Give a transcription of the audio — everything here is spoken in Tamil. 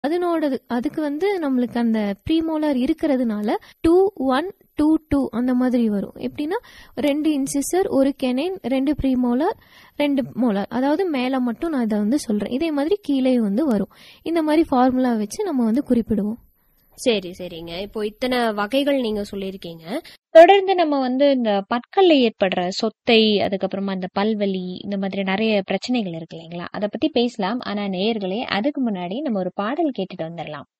அதனோட அதுக்கு வந்து நம்மளுக்கு அந்த ப்ரீமோலார் இருக்கிறதுனால டூ ஒன் டூ டூ அந்த மாதிரி வரும் எப்படின்னா ரெண்டு இன்சிசர் ஒரு கெனைன் ரெண்டு ப்ரீமோலார் ரெண்டு மோலார் அதாவது மேலே மட்டும் நான் இதை வந்து சொல்கிறேன் இதே மாதிரி கீழே வந்து வரும் இந்த மாதிரி ஃபார்முலா வச்சு நம்ம வந்து குறிப்பிடுவோம் சரி சரிங்க இப்போ இத்தனை வகைகள் நீங்க சொல்லியிருக்கீங்க தொடர்ந்து நம்ம வந்து இந்த பற்கள்ல ஏற்படுற சொத்தை அதுக்கப்புறமா இந்த பல்வலி இந்த மாதிரி நிறைய பிரச்சனைகள் இருக்கு இல்லைங்களா அதை பத்தி பேசலாம் ஆனா நேயர்களே அதுக்கு முன்னாடி நம்ம ஒரு பாடல் கேட்டுட்டு வந்துடலாம்